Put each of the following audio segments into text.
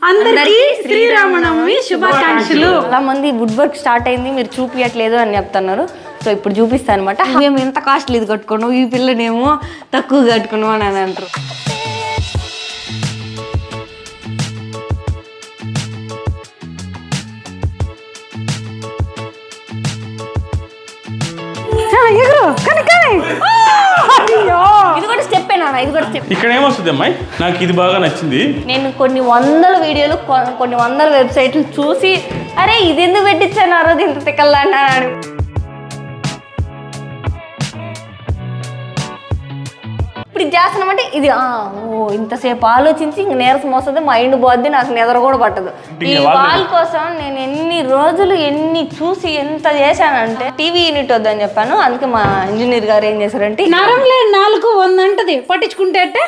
అందరికీ శ్రీరామనవమి శుభాకాంక్షలు చాలా మంది వుడ్ వర్క్ స్టార్ట్ అయింది మీరు చూపించట్లేదు అని చెప్తున్నారు సో ఇప్పుడు చూపిస్తాను అనమాట మేము ఇంత కాస్ట్లీ ఇది కట్టుకున్నాం ఈ పిల్లనేమో తక్కువ కట్టుకున్నాం అని అని అంటారు ఆ, ఎగురు కానీ కానీ అయ్యో ఇది కూడా స్టెప్ నాన్న ఇది కూడా స్టెప్ ఇక్కడ ఏమొస్తుంది అమ్మాయి నాకు ఇది బాగా నచ్చింది నేను కొన్ని వందల వీడియోలు కొ- కొన్ని వందల వెబ్సైట్లు చూసి అరే ఇది ఎందుకు పెట్టించాను ఆ రోజు ఇంత తిక్కల్లా అన్నాను ఇప్పుడు ఇది చేస్తున్నామంటే ఇది ఆ, ఓ ఇంతసేపు ఆలోచించి ఇంక నీరసం వస్తుంది మైండ్ పోద్ది నాకు నిద్ర కూడా పట్టదు ఈ ఇంకా వాళ్ళు- వాల్ కోసం నేను ఎన్ని రోజులు ఎన్ని చూసి ఎంత చేశానంటే టీవీ యూనిట్ వద్దని చెప్పాను అందుకే మా ఇంజనీర్ గారు ఏం చేశారంటే నరం లేని నాలుగు వంద అంటది పట్టించుకుంటే అంటే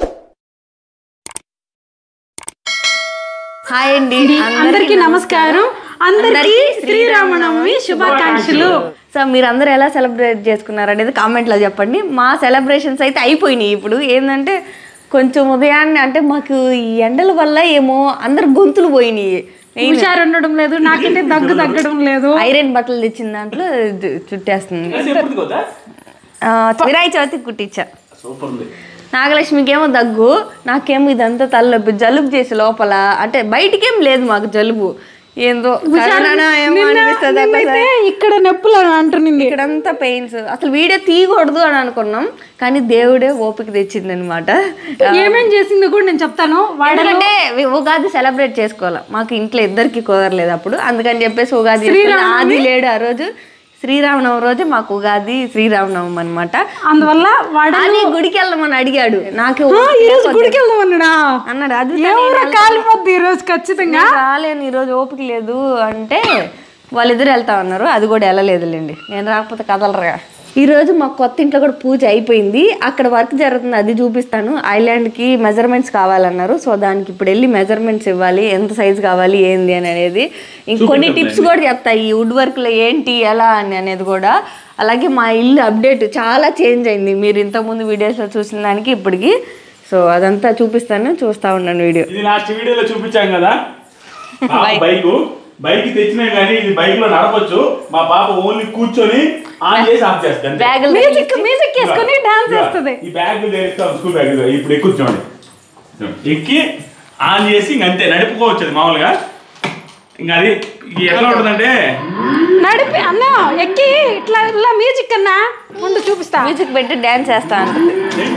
హాయ్ అండి అందరికీ నమస్కారం అందరికీ శ్రీరామనవమి శుభాకాంక్షలు సో మీరు అందరూ ఎలా సెలబ్రేట్ చేసుకున్నారు అనేది కామెంట్లో చెప్పండి మా సెలబ్రేషన్స్ అయితే అయిపోయినాయి ఇప్పుడు ఏంటంటే కొంచెం ఉదయాన్నే అంటే మాకు ఈ ఎండల వల్ల ఏమో అందరు గొంతులు పోయినాయి హుషారు ఉండడం లేదు నాకైతే దగ్గు తగ్గడం లేదు ఐరన్ బట్టలు తెచ్చిన దాంట్లో జు- చుట్టేస్తుంది ఆ, వినాయక చవితికి కుట్టించా సూపర్ ఉంది నాగలక్ష్మికి ఏమో దగ్గు నాకేమో ఇదంతా తలనొప్పి జలుబు చేసి లోపల అంటే బయటికేం లేదు మాకు జలుబు ఏందో కరోనా ఏమో నిన్న- అనిపిస్తుంది నిన్నైతే ఇక్కడ నొప్పులు అని అంటునింది ఇక్కడంతా పెయిన్స్ అసలు వీడియో తీయకూడదు అని అనుకున్నాం కానీ దేవుడే ఓపిక తెచ్చింది అనమాట ఏమేం చేసిందో కూడా నేను చెప్తాను వాడ ఎందుకంటే వి- ఉగాది సెలబ్రేట్ చేసుకోవాలి మాకు ఇంట్లో ఇద్దరికి కుదరలేదు అప్పుడు అందుకని చెప్పేసి ఉగాది చేసుకున్నాం. ఆది లేడు ఆ రోజు శ్రీరామనవమి రోజు మాకు ఉగాది శ్రీరామనవమి అనమాట అందువల్ల వాడ అని గుడికి వెళ్ళమని అడిగాడు నాకు ఆ, ఈ రోజు గుడికి వెళ్దాం అన్నాడా అన్నాడు అది ఎవరో కాలిపోద్ది ఈ రోజు ఖచ్చితంగా నేను రాలేను ఈరోజు ఓపిక లేదు అంటే వాళ్ళిద్దరు వెళ్తా ఉన్నారు అది కూడా వెళ్ళలేదులేండి నేను రాకపోతే కదలరా ఈరోజు మాకు కొత్త ఇంట్లో కూడా పూజ అయిపోయింది అక్కడ వర్క్ జరుగుతుంది అది చూపిస్తాను ఐలాండ్కి మెజర్మెంట్స్ కావాలన్నారు సో దానికి ఇప్పుడు వెళ్ళి మెజర్మెంట్స్ ఇవ్వాలి ఎంత సైజ్ కావాలి ఏంది అని అనేది ఇంకొన్ని టిప్స్ కూడా చెప్తాయి ఈ వుడ్ వర్క్లో ఏంటి ఎలా అని అనేది కూడా అలాగే మా ఇల్లు అప్డేట్ చాలా చేంజ్ అయింది మీరు ఇంతకుముందు వీడియోస్లో చూసిన దానికి ఇప్పటికి సో అదంతా చూపిస్తాను చూస్తూ ఉన్నాను వీడియో ఇది లాస్ట్ వీడియోలో చూపించాం కదా బైక్ బైక్ తెచ్చినా కానీ ఇది బైక్ లో నడపొచ్చు మా పాప ఓన్లీ కూర్చొని ఆన్ చేసి ఆఫ్ చేస్తుంది బ్యాగులు మ్యూజిక్ మ్యూజిక్ వేసుకొని డాన్స్ వేస్తుంది ఈ బ్యాగ్ తెస్తాం స్కూల్ బ్యాగ్ ఇదిగో, ఇప్పుడు ఎక్కువ చూడండి ఎక్కి ఆన్ చేసి ఇంక అంతే నడుపుకోవచ్చు అది మామూలుగా ఇంకా అది ఇది ఎట్లా ఉంటుందంటే నడిపి అన్న ఎక్కి ఇట్లా ఇలా మ్యూజిక్ అన్నా ముందు చూపిస్తా మ్యూజిక్ పెట్టి డాన్స్ చేస్తా అంటుంది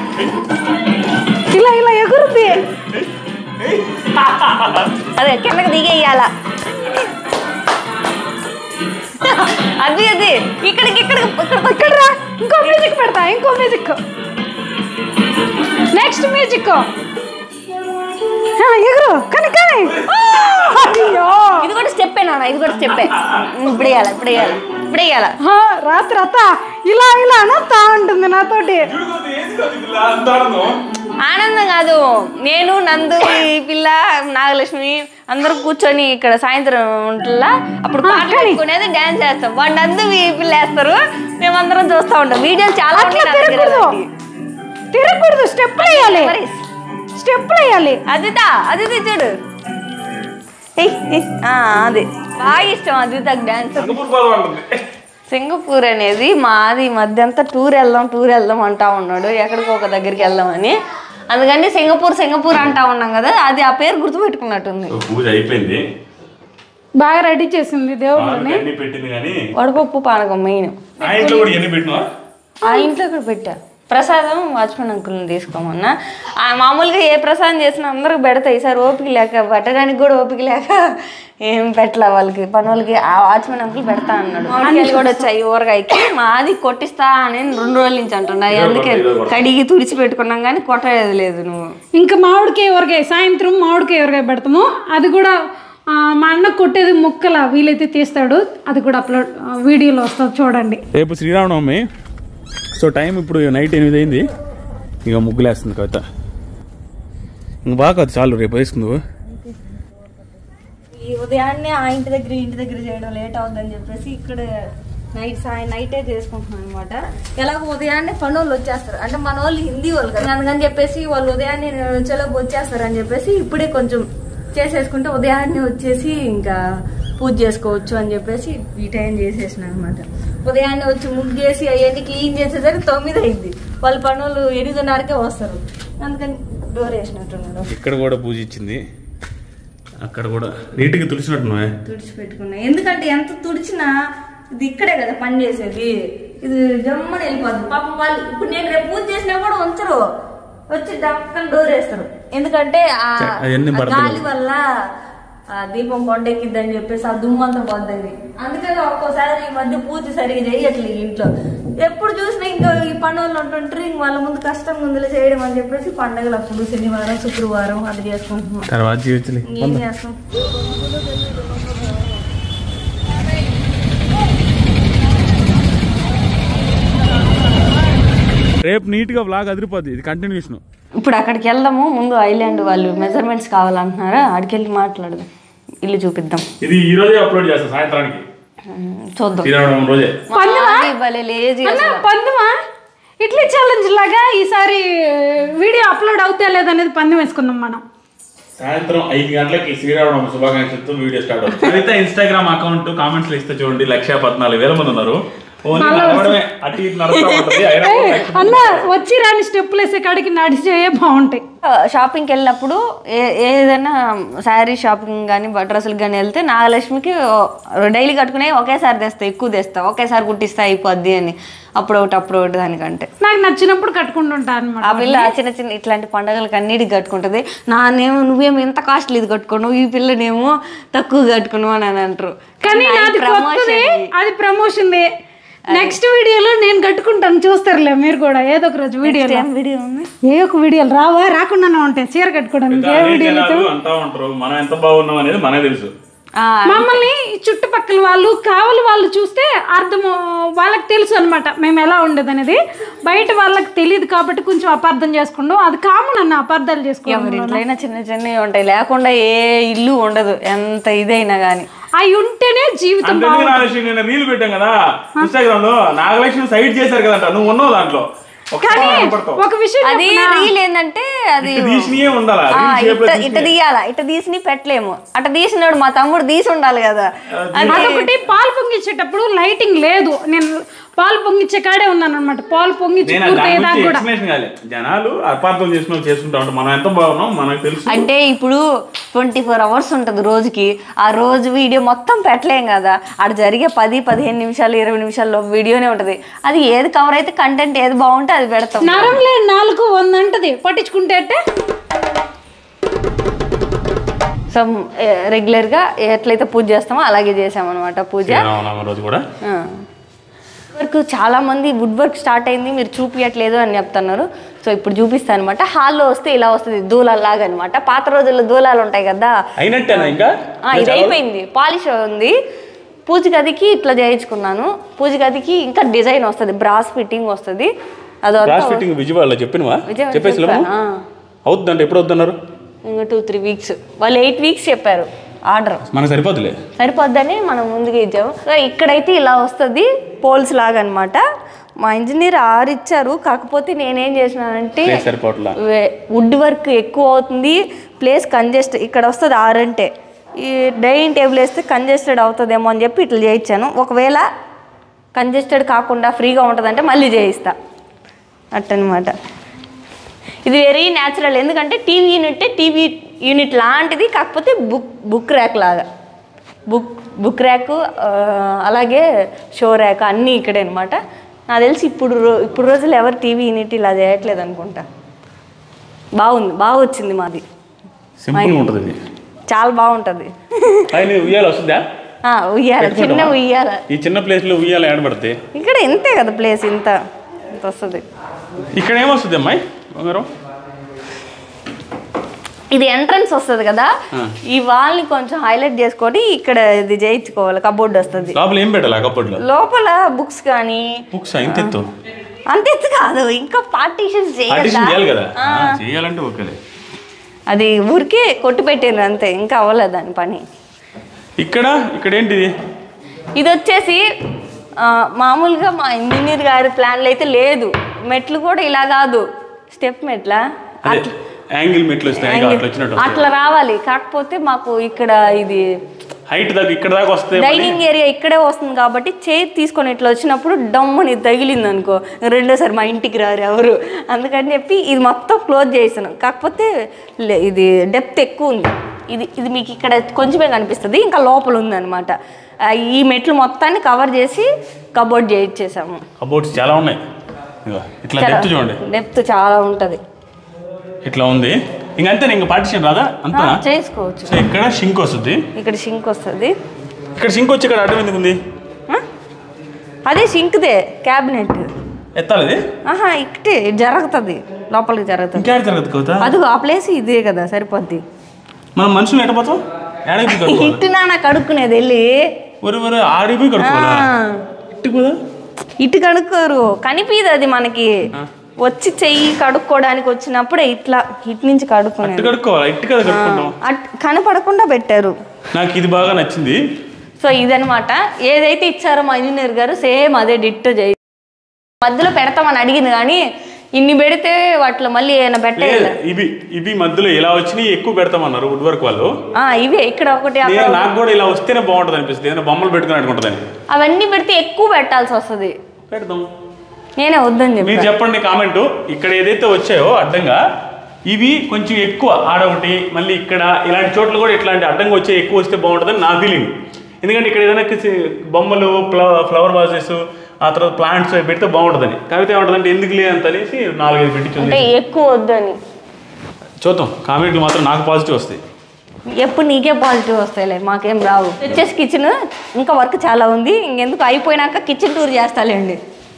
ఇలా ఇలా ఎగురుద్ది అదే కిందకి దిగేయాల అది అది ఇక్కడికి ఇక్కడికి ఇక్కడికి ఇక్కడ రా ఇంకో మ్యూజిక్ పెడతా ఇంకో మ్యూజిక్ నెక్స్ట్ మ్యూజిక్ ఎగురు కానీ కానీ అయ్యో ఇది కూడా స్టెప్పే నాన్న ఇది కూడా స్టెప్పే ఇప్పుడు వేయాలి ఇప్పుడు వేయాలి ఇప్పుడు వేయాలి ఆ, రాత్రి అత్త ఇలా ఇలా అనొత్తా ఉంటుంది నాతోటి ఆనందం కాదు నేను నందు ఈ పిల్ల నాగలక్ష్మి అందరూ కూర్చొని ఇక్కడ సాయంత్రం ఉంటుందా అప్పుడు పాటలు పెట్టుకునేది డాన్స్ చేస్తాం వాడు నందు ఈ పిల్ల వేస్తారు మేమందరం చూస్తూ ఉంటాం వీడియోలు చాలా ఉన్నాయి అట్లా నా దగ్గర తిరగకూడదు అలాంటివి. తిరగకూడదు స్టెప్ వేయాలి మరి స్టెప్ వేయాలి అదిత అదిత చూడు ఏయ్, ఏయ్, ఆ, అది బాగా ఇష్టం అదితకు డాన్స్ సింగపూర్ అనేది మాది ఈ మధ్య అంతా టూర్ వెళ్దాం టూర్ వెళ్దాం అంటా ఉన్నాడు ఎక్కడికో ఒక దగ్గరికి వెళ్దామని అందుకని సింగపూర్ సింగపూర్ అంటా ఉన్నాం కదా అది ఆ పేరు గుర్తుపెట్టుకున్నట్టుంది పూజ అయిపోయింది బాగా రెడీ చేసింది దేవుళ్ళని అన్ని పెట్టింది కానీ వడపప్పు పానకం మెయిన్ ఆ ఇంట్లో కూడా ఎన్ని పెట్టినా ఆ ఇంట్లో కూడా పెట్టా ప్రసాదం వాచ్మెన్ అంకుల్ని తీసుకోమన్నా ఆ మామూలుగా ఏ ప్రసాదం చేసినా అందరికి పెడతాయి ఈసారి ఓపిక లేక పెట్టడానికి కూడా ఓపిక లేక ఏం పెట్టలే వాళ్ళకి పని వాళ్ళకి ఆ వాచ్మెన్ అంకుల్ పెడతా అన్నాడు మామిడికాయలు కూడా వచ్చాయి ఊరగాయకి మాది కొట్టిస్తా అని రెండు రోజుల నుంచి అంటున్నా అందుకే కడిగి తుడిచి పెట్టుకున్నాం కానీ కొట్టలేదు లేదు నువ్వు ఇంకా మామిడికాయ ఊరగాయ సాయంత్రం మామిడికాయ ఊరగాయ పెడతాము అది కూడా ఆ, మా అన్న కొట్టేది ముక్కల వీలైతే తీస్తాడు అది కూడా అప్లోడ్ ఆ, వీడియోలో వస్తుంది చూడండి రేపు శ్రీరామనవమి సో టైం ఇప్పుడు నైట్ ఎనిమిది అయింది ఇక ముగ్గులేస్తుంది కవిత ఇంక బాగా కాదు చాలు రేపు వేసుకుందు ఈ ఉదయాన్నే ఆ ఇంటి దగ్గర ఈ ఇంటి దగ్గర చేయడం లేట్ అవుతుందని చెప్పేసి ఇక్కడ నైట్ సాయం నైటే చేసుకుంటున్నాం అనమాట ఎలాగో ఉదయాన్నే పనులు వచ్చేస్తారు అంటే మన వాళ్ళు హిందీ వాళ్ళు కదా అందుకని చెప్పేసి వాళ్ళు ఉదయాన్నే వచ్చేలోపు వచ్చేస్తారు అని చెప్పేసి ఇప్పుడే కొంచెం చేసేసుకుంటే ఉదయాన్నే వచ్చేసి ఇంకా పూజ చేసుకోవచ్చు అని చెప్పేసి ఈ టైం చేసేసిన అనమాట ఉదయాన్నే వచ్చి ముగ్గేసి అవన్నీ క్లీన్ చేసేసరికి తొమ్మిది అయింది వాళ్ళ పనులు ఎనిమిదిన్నరకే వస్తారు అందుకని డోర్ వేసినట్టున్నాడు ఇక్కడ కూడా పూజ ఇచ్చింది అక్కడ కూడా నీట్గా తుడిచినట్టున్నా తుడిచిపెట్టుకున్నా ఎందుకంటే ఎంత తుడిచినా ఇది ఇక్కడే కదా పని చేసేది ఇది జమ్మని వెళ్ళిపోద్ది పాపం వాళ్ళు ఇప్పుడు నేను రేపు పూజ చేసినా కూడా ఉంచరు వచ్చి దక్కన డోర్ వేస్తారు ఎందుకంటే ఆ చ- అవన్నీ ఆ పడతాయి. గాలి వల్ల ఆ దీపం కొండెక్కిద్దని చెప్పేసి ఆ దుమ్మంతా పోద్దని అందుకని ఒక్కోసారి ఈ మధ్య పూజ సరిగా చేయట్లేదు ఇంట్లో ఎప్పుడు చూసినా ఇంకా ఈ పండుగలు ఉంటుంటారు ఇంక వాళ్ళ ముందు కష్టం ముందులో చేయడం అని చెప్పేసి పండుగలు అప్పుడు శనివారం శుక్రవారం అది చేసుకుంటున్నాం తర్వాత జీవించలే ఏం చేస్తాం రేపు నీట్గా బ్లాగ్ అదిరిపోద్ది ఇది కంటిన్యూషన్ ఇప్పుడు అక్కడికి వెళ్దాము ముందు ఐలాండ్ వాళ్ళు మెజర్మెంట్స్ కావాలంటున్నారా అక్కడికి వెళ్ళి మాట్లాడదాం ఇల్లు చూపిద్దాం ఇది ఈ రోజే అప్లోడ్ చేస్తాం సాయంత్రానికి ఉమ్, చూద్దాం శ్రీరామనవమి రోజే మా ఆంటీ భలే లేజీ అన్న పందుమా ఇడ్లీ ఛాలెంజ్ లాగా ఈసారి వీడియో అప్లోడ్ అవుతే లేదనేది పందెం వేసుకుందాం మనం సాయంత్రం ఐదు గంటలకి శ్రీరామనవమి శుభాకాంక్షలతో వీడియో స్టార్ట్ అవుతుంది అయితే ఇన్స్టాగ్రామ్ అకౌంట్ కామెంట్స్ లో ఇస్తే చూడండి లక్ష పద్నాలుగు వేల మంది ఉన్నారు ఓన్లీ నడవడమే అటు ఇటు నడుస్తూ ఉంటుంది అయినా కూడా లక్ష అన్న వచ్చి రాని స్టెప్పులు వేసే కాడికి నడిచేయే బాగుంటాయి షాపింగ్కి వెళ్ళినప్పుడు ఏ ఏదైనా శారీ షాపింగ్ కానీ డ్రెస్సులకు కానీ వెళ్తే నాగలక్ష్మికి డైలీ కట్టుకునే ఒకేసారి తెస్తా ఎక్కువ తెస్తా ఒకేసారి కుట్టిస్తా అయిపోద్ది అని అప్పుడు ఒకటి అప్పుడు ఒకటి దానికంటే నాకు నచ్చినప్పుడు కట్టుకుంటుంటా అనమాట ఆ పిల్ల చిన్న చిన్న ఇట్లాంటి పండగలకి అన్నిటికి కట్టుకుంటది నానేమో నువ్వేమో ఎంత కాస్ట్లీ ఇది కట్టుకున్నావు ఈ పిల్లనేమో తక్కువ కట్టుకున్నావు అని అని అంటారు కానీ నాది కొత్తది అది ప్రమోషన్ నెక్స్ట్ వీడియోలో నేను కట్టుకుంటాను చూస్తారులే మీరు కూడా ఏదో ఒక రోజు వీడియోలో వీడియో ఉంది ఏ ఒక వీడియోలు రావా రాకుండానే ఉంటాయి చీర కట్టుకోవడానికి ఏ అదే వీడియోలు జనాలు అంటా ఉంటారు మనం ఎంత బాగున్నాం అనేది మనకే తెలుసు ఆ, మమ్మల్ని ఈ చుట్టుపక్కల వాళ్ళు కావలి వాళ్ళు చూస్తే అర్థం వాళ్ళకి తెలుసు అనమాట మేము ఎలా ఉండేది అనేది బయట వాళ్ళకి తెలియదు కాబట్టి కొంచెం అపార్థం చేసుకుంటాం అది కామన్ అన్న అపార్థాలు చేసుకోవడం ఎవరి ఇంట్లోనైనా చిన్న చిన్నవి ఉంటాయి లేకుండా ఏ ఇల్లు ఉండదు ఎంత ఇదైనా కానీ అవి ఉంటేనే జీవితం అంతేందుకు నాగలక్ష్మి నేను రీల్ పెట్టాం కదా ఇన్స్టాగ్రామ్ లో నాగలక్ష్మి సైడ్ చేశారు కదంట నువ్వు ఉన్నావు దాంట్లో ఒక్కసారి కనపడతావు ఒక విషయం అది రీల్ ఏంటంటే అది ఇటు తీసినయే ఉండాలా ఆ, రీల్ షేప్ లో ఇట్ట ఇట్ట తీయాలా ఇట్ట తీసి పెట్టలేము అట్ట తీసినాడు మా తమ్ముడు తీసి ఉండాలి కదా అదొకటి పాలు పొంగిచ్చేటప్పుడు లైటింగ్ లేదు నేను పాలు పొంగిచ్చే కాడే ఉన్నాను అనమాట పాలు పొంగిచ్చి నేను దాని పూర్తయ్యేదాకా గురించి కూడా ఎక్స్ప్లెనేషన్ కాలే జనాలు అపార్థం చేసుకుని వాళ్ళు చేసుకుంటా ఉంటారు మనం ఎంత బాగున్నాం మనకు తెలుసు అంటే ఇప్పుడు ట్వంటీ ఫోర్ అవర్స్ ఉంటుంది రోజుకి ఆ రోజు వీడియో మొత్తం పెట్టలేం కదా ఆడ జరిగే పది పదిహేను నిమిషాలు ఇరవై నిమిషాల్లో వీడియోనే ఉంటుంది అది ఏది కవర్ అయితే కంటెంట్ ఏది బాగుంటే అది పెడతాం నరం లేని నాలుగు వంద అంటది పట్టించుకుంటే అంటే సో రెగ్యులర్గా ఎట్లయితే పూజ చేస్తామో అలాగే చేసామన్నమాట పూజ శ్రీరామనవమి రోజు కూడా వర్క్ చాలా మంది వుడ్ వర్క్ స్టార్ట్ అయింది మీరు చూపించట్లేదు అని చెప్తున్నారు సో ఇప్పుడు చూపిస్తాను అనమాట హాల్లో వస్తే ఇలా వస్తుంది దూలాలాగా అనమాట పాత రోజుల్లో దూలాలు ఉంటాయి కదా అయినట్టేనా ఇంకా ఆ, ఇది అయిపోయింది పాలిష్ ఉంది పూజ గదికి ఇట్లా చేయించుకున్నాను పూజ గదికి ఇంకా డిజైన్ వస్తుంది బ్రాస్ ఫిట్టింగ్ వస్తుంది అదంతా క్రాస్ ఫిట్టింగ్ విజయవాడలో చెప్పినవా విజయవాడ చెప్పేసి చెప్పాను, ఆ. అవుతుందంటే ఎప్పుడు వద్దన్నారు ఇంకా టూ త్రీ వీక్స్ వాళ్ళు ఎయిట్ వీక్స్ చెప్పారు ఆర్డర్ మనకు సరిపోతులే సరిపోద్దని మనం ముందుగా ఇచ్చాము సో ఇక్కడైతే ఇలా వస్తుంది పోల్స్ లాగా అనమాట మా ఇంజనీర్ ఆరు ఇచ్చారు కాకపోతే నేనేం చేసినానంటే ప్లేస్ సరిపోవట్లా వుడ్ వర్క్ ఎక్కువ అవుతుంది ప్లేస్ కంజెస్ట్ ఇక్కడ వస్తుంది ఆరు అంటే ఈ డైనింగ్ టేబుల్ వేస్తే కంజెస్టెడ్ అవుతుందేమో అని చెప్పి ఇట్లా చేయించాను ఒకవేళ కంజెస్టెడ్ కాకుండా ఫ్రీగా ఉంటుందంటే మళ్ళీ చేయిస్తా అట్టనమాట ఇది వెరీ న్యాచురల్ ఎందుకంటే టీవీ యూనిట్ టీవీ యూనిట్ లాంటిది కాకపోతే బుక్ బుక్ ర్యాక్ లాగా బుక్ బుక్ ర్యాక్ అలాగే షో ర్యాక్ అన్నీ ఇక్కడే అనమాట నాకు తెలిసి ఇప్పుడు రో- ఇప్పుడు రోజులు ఎవరు టీవీ యూనిట్ ఇలా చేయట్లేదు అనుకుంటా బాగుంది బాగా వచ్చింది మాది సింపుల్ ఉంటుంది ఇది చాలా బాగుంటుంది ఆయన ఉయ్యాల వస్తుందా ఆ, ఉయ్యాల చిన్న ఉయ్యాల ఈ చిన్న ప్లేస్ లో ఉయ్యాల ఏడబడితే ఇక్కడ ఇంతే కదా ప్లేస్ ఇంత ఇంత వస్తుంది ఇక్కడ ఏమొస్తుంది అమ్మాయి బంగారం ఇది ఎంట్రన్స్ వస్తుంది కదా ఈ వాల్ని కొంచెం హైలైట్ చేసుకొని ఇక్కడ ఇది చేయించుకోవాలి కబోర్డ్ వస్తుంది లోపల ఏం పెట్టాలి ఆ కప్పట్లో లోపల బుక్స్ కానీ బుక్స్ ఇంత ఎత్తు అంత ఎత్తు కాదు ఇంకా పార్టీషన్స్ పార్టీషన్ చేయాలి చేయాలి కదా ఆ, చేయాలంటే ఓకేలే అది ఊరికే కొట్టి పెట్టాను అంతే ఇంకా అవ్వలేదు దాని పని ఇక్కడ ఇక్కడ ఏంటిది ఇది వచ్చేసి ఆ, మామూలుగా మా ఇంజనీర్ గారి ప్లాన్లు అయితే లేదు మెట్లు కూడా ఇలా కాదు స్టెప్ మెట్ల అదే. అట్ల యాంగిల్ మెట్లు వస్తాయి ఇంకా అట్లా వచ్చినట్టు అట్లా రావాలి కాకపోతే మాకు ఇక్కడ ఇది హైట్ దాకా ఇక్కడ దాకా వస్తే డైనింగ్ ఏరియా ఇక్కడే వస్తుంది కాబట్టి చేతి తీసుకొని ఇట్లా వచ్చినప్పుడు డమ్ముని తగిలింది అనుకో రెండోసారి మా ఇంటికి రారు ఎవరు అందుకని చెప్పి ఇది మొత్తం క్లోజ్ చేసాను కాకపోతే లే- ఇది డెప్త్ ఎక్కువ ఉంది ఇది ఇది మీకు ఇక్కడ కొంచెమే కనిపిస్తుంది ఇంకా లోపల ఉందన్నమాట ఆ, ఈ మెట్లు మొత్తాన్ని కవర్ చేసి కబోర్డ్ చేయించేసాము కబోర్డ్స్ చాలా ఉన్నాయి ఇగో ఇట్లా డెప్త్ చూడండి డెప్త్ చాలా ఉంటుంది ఇట్లా ఉంది ఇంక అంతే ఇంకా పార్టిషన్ రాదా అంతా చేసుకోవచ్చు సో ఇక్కడ షింక్ వస్తుంది ఇక్కడ షింక్ వస్తుంది ఇక్కడ షింక్ వచ్చి ఇక్కడ అడ్డం ఎందుకు ఉంది అదే షింక్దే క్యాబినెట్ ఎత్తాలి ఇది ఆహా ఇక్కడే జరుగుతుంది లోపలికి జరుగుతుంది ఇంకేడ జరగదు కవుతా అదిగో ఆ ప్లేస్ ఇదే కదా సరిపోద్ది మనం మనుషులు ఎట్టపోతాం ఏడకి పోయి కడుక్కోవాలి ఇటు నాన్న కడుక్కునేది వెళ్ళి ఒరే ఒరే ఆడిపోయి కడుక్కోవాలా ఇట్టుకు పోదా ఇటు కడుక్కోరు కనిపించదు అది మనకి వచ్చి చెయ్యి కడుక్కోవడానికి వచ్చినప్పుడే ఇట్లా ఇటు నుంచి ఇట్టు కడుక్కునేది కడుక్కోవాలా ఇట్టు కదా కడుక్కుంటాం అట్ కనపడకుండా పెట్టారు నాకు ఇది బాగా నచ్చింది సో ఇదనమాట ఏదైతే ఇచ్చారో మా ఇంజనీర్ గారు సేమ్ అదే డిట్టో చేయి మధ్యలో పెడతామని అడిగింది కానీ ఇన్ని పెడితే వాటిలో మళ్ళీ ఏమైనా పెట్టేయాలి లేదు, ఇవి ఇవి మధ్యలో ఇలా వచ్చినాయి ఎక్కువ పెడతామన్నారు వుడ్ వర్క్ వాళ్ళు ఆ, ఇవే ఇక్కడ ఒకటి అక్కడ నేను నాకు కూడా ఇలా వస్తేనే బాగుంటుంది అనిపిస్తుంది ఏదైనా బొమ్మలు పెట్టుకుని అనుకుంటుందని అవన్నీ పెడితే ఎక్కువ పెట్టాల్సి వస్తుంది పెడదాం నేనే వద్దని చెప్పి మీరు చెప్పండి కామెంట్ ఇక్కడ ఏదైతే వచ్చాయో అడ్డంగా ఇవి కొంచెం ఎక్కువ ఆడొకటి మళ్ళీ ఇక్కడ ఇలాంటి చోట్ల కూడా ఇట్లాంటి అడ్డంగా వచ్చే ఎక్కువ వస్తే బాగుంటుందని నా ఫీలింగ్ ఎందుకంటే ఇక్కడ ఏదైనా కిసి- బొమ్మలు ఫ్లవర్ ఫ్లవర్ వాజెస్ ఆ తర్వాత ప్లాంట్స్ అవి పెడితే బాగుంటుందని కాకపోతే ఏమంటుందంటే ఎందుకు లేదంత అనేసి నాలుగైదు పెట్టి చూసి అంటే ఎక్కువ వద్దని చూద్దాం కామెంట్లు మాత్రం నాకు పాజిటివ్ వస్తాయి ఎప్పుడు నీకే పాజిటివ్ వస్తాయిలే మాకేం రావు వచ్చేసి కిచెన్ ఇంకా వర్క్ చాలా ఉంది ఇంకెందుకు అయిపోయినాక కిచెన్ టూర్ చేస్తాలేండి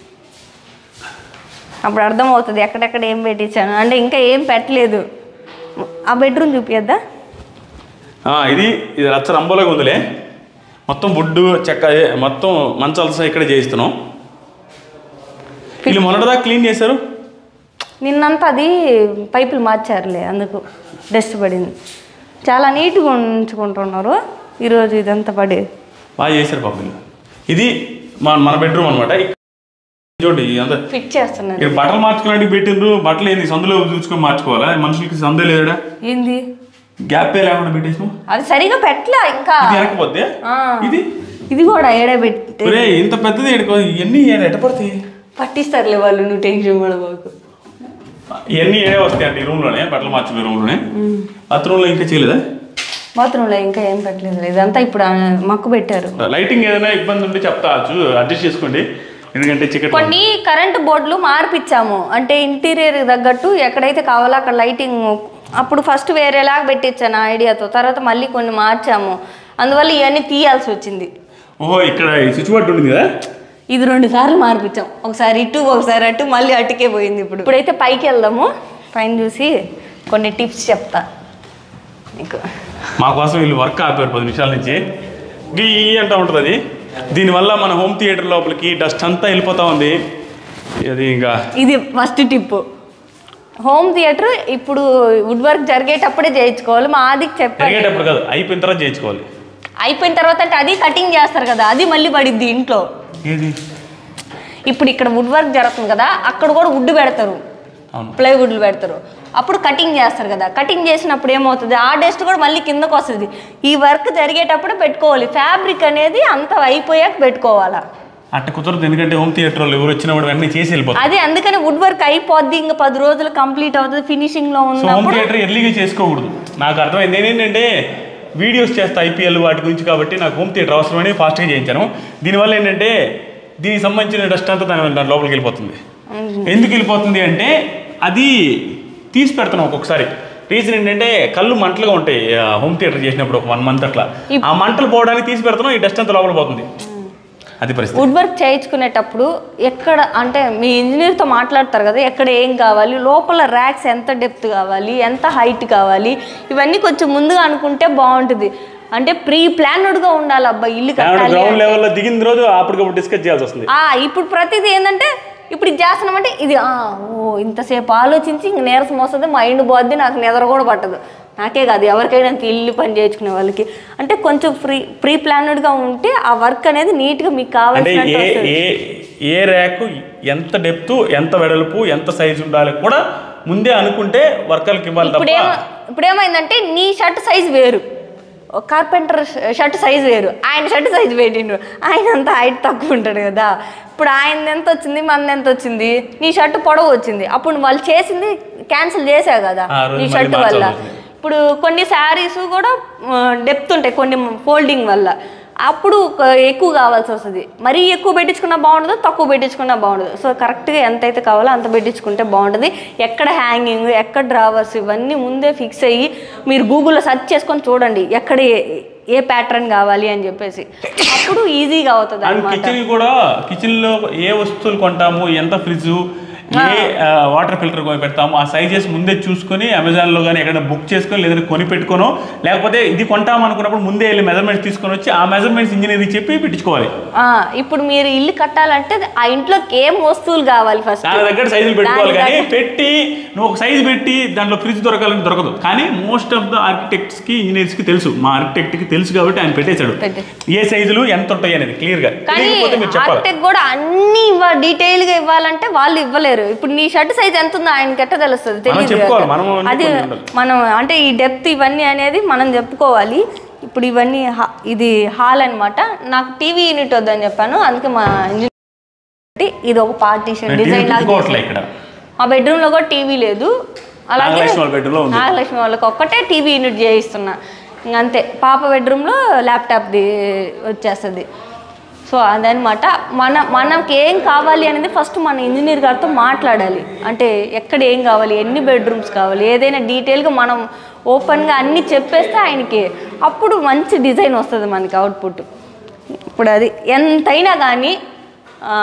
అప్పుడు అర్థమవుతుంది ఎక్కడెక్కడ ఏం పెట్టించాను అంటే ఇంకా ఏం పెట్టలేదు ఆ బెడ్రూమ్ చూపియద్దా ఆ, ఇది ఇది రచ్చ రంబోలాగా ఉందిలే మొత్తం బుడ్డు చెక్క ఏ, మొత్తం మంచాల సహా ఇక్కడ చేయిస్తున్నాం వీళ్ళు మొన్నటిదాకా క్లీన్ చేశారు నిన్నంతా అది పైపులు మార్చారులే అందుకు డస్ట్ పడింది చాలా నీట్గా ఉంచుకుంటున్నారు ఈరోజు ఇదంతా పడి బాగా చేశారు పాపం వీళ్ళు. ఇది మన మన బెడ్రూమ్ అనమాట చూడండి ఇదంతా ఫిట్ చేస్తున్నారు ఇక్కడ బట్టలు మార్చుకోవడానికి పెట్టిండ్రు బట్టలు ఏంది సందులో చూసుకొని మార్చుకోవాలా మనుషులకి సందే లేదా ఏంది గ్యాప్ లేకుండా పెట్టేసాం అది సరిగా పెట్టలే ఇంకా ఇది వెనకపోతే ఆ. ఇది ఇది కూడా ఏడబెట్టి ఒరే ఇంత పెద్దది ఎడుకో ఇవన్నీ ఏడ ఎట్ట పడతాయి పట్టిస్తారులే వాళ్ళు నువ్వు టెన్షన్ పడబాకు ఇవన్నీ ఏడే వస్తాయి అంటే ఈ రూమ్లోనే బట్టలు మార్చుకునే రూమ్లోనే బాత్రూంలో ఇంకా చేయలేదా బాత్రూంలో ఇంకా ఏం పెట్టలేదు ఇదంతా ఇప్పుడు ఆ మక్కు పెట్టారు లైటింగ్ ఏదైనా ఇబ్బంది ఉంటే చెప్తా చూ అడ్జస్ట్ చేసుకోండి ఎందుకంటే చికెట్ కొన్ని కరెంటు బోర్డులు మార్పిచ్చాము అంటే ఇంటీరియర్ తగ్గట్టు ఎక్కడైతే కావాలో అక్కడ లైటింగ్ అప్పుడు ఫస్ట్ వేరేలాగా పెట్టించాను ఆ ఐడియాతో తర్వాత మళ్ళీ కొన్ని మార్చాము అందువల్ల ఇవన్నీ తీయాల్సి వచ్చింది ఓహో ఇక్కడ స్విచ్ బోర్డు ఉంది కదా ఇది రెండు సార్లు మార్పించాం ఒకసారి ఇటు ఒకసారి అటు మళ్ళీ అటుకే పోయింది ఇప్పుడు ఇప్పుడైతే పైకి వెళ్దాము పైన చూసి కొన్ని టిప్స్ చెప్తా మీకు మా కోసం వీళ్ళు వర్క్ ఆపారు పది నిమిషాల నుంచి గీ అంటూ ఉంటుంది అది దీనివల్ల మన హోమ్ థియేటర్ లోపలికి డస్ట్ అంతా వెళ్ళిపోతా ఉంది అది ఇంకా ఇది ఫస్ట్ టిప్ హోమ్ థియేటర్ ఇప్పుడు వుడ్ వర్క్ జరిగేటప్పుడే చేయించుకోవాలి మా ఆదికి చెప్పాను జరిగేటప్పుడు కాదు అయిపోయిన తర్వాత చేయించుకోవాలి అయిపోయిన తర్వాత అంటే అది కటింగ్ చేస్తారు కదా అది మళ్ళీ పడిద్ది ఇంట్లో ఏది ఇప్పుడు ఇక్కడ వుడ్ వర్క్ జరుగుతుంది కదా అక్కడ కూడా వుడ్ పెడతారు అవును ప్లైవుడ్లు పెడతారు అప్పుడు కటింగ్ చేస్తారు కదా కటింగ్ చేసినప్పుడు ఏమవుతుంది ఆ డస్ట్ కూడా మళ్ళీ కిందకు వస్తుంది ఈ వర్క్ జరిగేటప్పుడు పెట్టుకోవాలి ఫ్యాబ్రిక్ అనేది అంత అయిపోయాక పెట్టుకోవాలా అట్ట కుదరదు ఎందుకంటే హోమ్ థియేటర్ వాళ్ళు ఎవరు వచ్చినప్పుడు వెంటనే చేసి వెళ్ళిపోతారు అదే అందుకని వుడ్ వర్క్ అయిపోద్ది ఇంకా పది రోజులు కంప్లీట్ అవుతుంది ఫినిషింగ్ లో సో హోమ్ ఉన్నప్పుడు థియేటర్ ఎర్లీగా చేసుకోకూడదు నాకు అర్థమైంది ఏంటంటే వీడియోస్ చేస్తా ఐపీఎల్ వాటి గురించి కాబట్టి నాకు హోమ్ థియేటర్ అవసరమని ఫాస్ట్గా చేయించాను దీనివల్ల ఏంటంటే దీనికి సంబంధించిన డస్ట్ అంతా దాని దాని లోపలికి వెళ్ళిపోతుంది ఎందుకు వెళ్ళిపోతుంది అంటే అది తీసి పెడతాను ఒక్కొక్కసారి రీజన్ ఏంటంటే కళ్ళు మంటలుగా ఉంటాయి ఆ, హోమ్ థియేటర్ చేసినప్పుడు ఒక వన్ మంత్ అట్లా ఆ మంటలు పోవడానికి తీసి పెడతాను ఈ డస్ట్ అంతా లోపల పోతుంది అది పరిస్థితి వుడ్ వర్క్ చేయించుకునేటప్పుడు ఎక్కడ అంటే మీ ఇంజనీర్తో మాట్లాడతారు కదా ఎక్కడ ఏం కావాలి లోపల ర్యాక్స్ ఎంత డెప్త్ కావాలి ఎంత హైట్ కావాలి ఇవన్నీ కొంచెం ముందుగా అనుకుంటే బాగుంటుంది అంటే ప్రీ ప్లాన్డ్గా ఉండాలి అబ్బా ఇల్లు కట్టాలి గ్రౌండ్ లెవెల్లో దిగిన రోజు అప్పటికప్పుడు డిస్కస్ చేయాల్సి వస్తుంది ఆ, ఇప్పుడు ప్రతిదీ ఏంటంటే ఇప్పుడు ఇది చేస్తున్నామంటే ఇది ఆ, ఓ ఇంతసేపు ఆలోచించి ఇంక నీరసం వస్తుంది మైండ్ పోద్ది నాకు నిద్ర కూడా పట్టదు నాకే కాదు ఎవరికైనా ఇంత ఇల్లు పని చేయించుకునే వాళ్ళకి అంటే కొంచెం ఫ్రీ ప్రీ ప్లానెడ్గా ఉంటే ఆ వర్క్ అనేది నీట్గా మీకు అంటే కావాల్సినట్టు ఏ వస్తుంది ఏ ఏ ర్యాక్ ఎంత డెప్త్ ఎంత వెడల్పు ఎంత సైజు ఉండాలి కూడా ముందే అనుకుంటే వర్కర్కి ఇవ్వాలి ఇప్పుడు తప్ప ఏమ ఇప్పుడు ఏమైందంటే నీ షర్ట్ సైజ్ వేరు కార్పెంటర్ షర్ట్ సైజ్ వేరు ఆయన షర్ట్ సైజ్ పెట్టిండు ఆయన అంతా హైట్ తక్కువ ఉంటాడు కదా ఇప్పుడు ఆయన ఎంత వచ్చింది మనది ఎంత వచ్చింది నీ షర్ట్ పొడవు వచ్చింది అప్పుడు వాళ్ళు చేసింది క్యాన్సిల్ చేసావు కదా ఆ రోజు నీ మళ్ళీ షర్ట్ వల్ల మార్చాల్సి వచ్చింది. ఇప్పుడు కొన్ని శారీస్ కూడా డెప్త్ ఉంటాయి కొన్ని ఫోల్డింగ్ వల్ల అప్పుడు ఒక ఎక్కువ కావాల్సి వస్తుంది మరీ ఎక్కువ పెట్టించుకున్నా బాగుండదు తక్కువ పెట్టించుకున్నా బాగుండదు సో కరెక్ట్గా ఎంత అయితే కావాలో అంత పెట్టించుకుంటే బాగుంటుంది ఎక్కడ హ్యాంగింగ్ ఎక్కడ డ్రావర్స్ ఇవన్నీ ముందే ఫిక్స్ అయ్యి మీరు గూగుల్లో సెర్చ్ చేసుకొని చూడండి ఎక్కడ ఏ- ఏ ప్యాటర్న్ కావాలి అని చెప్పేసి అప్పుడు ఈజీగా అవుతుంది అండ్ అనమాట కిచెన్ కూడా కిచెన్ లో ఏ వస్తువులు కొంటాము ఎంత ఫ్రిడ్జ్ ఏ వాటర్ ఫిల్టర్ కొని పెడతాము ఆ సైజెస్ ముందే చూసుకొని అమెజాన్ లో కానీ ఎక్కడ బుక్ చేసుకొని లేదంటే కొని పెట్టుకోను లేకపోతే ఇది కొంటాం అనుకున్నప్పుడు ముందే వెళ్ళి మెజర్మెంట్స్ తీసుకొని వచ్చి ఆ మెజర్మెంట్స్ ఇంజనీర్ చెప్పి పెట్టించుకోవాలి ఆ, ఇప్పుడు మీరు ఇల్లు కట్టాలంటే ఆ ఇంట్లోకి ఏం వస్తువులు కావాలి ఫస్ట్ దాని దగ్గర సైజులు పెట్టుకోవాలి కానీ పెట్టి నువ్వు ఒక సైజు పెట్టి దాంట్లో ఫ్రిడ్జ్ దొరకాలని దొరకదు కానీ మోస్ట్ ఆఫ్ ద ఆర్కిటెక్ట్స్ కి ఇంజనీర్స్ కి తెలుసు మా ఆర్కిటెక్ట్ కి తెలుసు కాబట్టి ఆయన పెట్టేశాడు పెట్టే. ఏ సైజులు ఎంత ఉంటాయి అనేది క్లియర్ గా కానీ తెలియకపోతే మీరు చెప్పాలి ఆర్కిటెక్ట్ కూడా అన్ని ఇవ్వ డీటెయిల్ గా ఇవ్వాలంటే వాళ్ళు ఇవ్వలేరు ఇప్పుడు నీ షర్ట్ సైజ్ ఎంత ఉందో ఆయనకి ఎట్ట తెలుస్తుంది తెలియదు చెప్పుకోవాలి, కదా. మనం అన్ని అది కొన్ని ఉండాలి. మనం అంటే ఈ డెప్త్ ఇవన్నీ అనేది మనం చెప్పుకోవాలి ఇప్పుడు ఇవన్నీ హా- ఇది హాల్ అన్నమాట నాకు టీవీ యూనిట్ వద్దని చెప్పాను అందుకే మా ఇంజనీర్ ఇది ఒక పార్టీషన్ నేను డిజైన్ టీవీ లాగా పెట్టుకోవట్లే చేశారు. ఇక్కడ మా బెడ్రూమ్ లో కూడా టీవీ లేదు అలాగే నాగలక్ష్మి వాళ్ళ bedroom లో ఉంది. నాగలక్ష్మి వాళ్ళకి ఒక్కటే టీవీ యూనిట్ చేయిస్తున్నా ఇంక అంతే పాప బెడ్రూమ్లో ల్యాప్టాప్ది వచ్చేస్తుంది సో అదనమాట మన మనకి ఏం కావాలి అనేది ఫస్ట్ మన ఇంజనీర్ గారితో మాట్లాడాలి అంటే ఎక్కడ ఏం కావాలి ఎన్ని బెడ్రూమ్స్ కావాలి ఏదైనా డీటెయిల్గా మనం ఓపెన్గా అన్నీ చెప్పేస్తే ఆయనకి అప్పుడు మంచి డిజైన్ వస్తుంది మనకి అవుట్పుట్ ఇప్పుడు అది ఎంతైనా కానీ ఆ,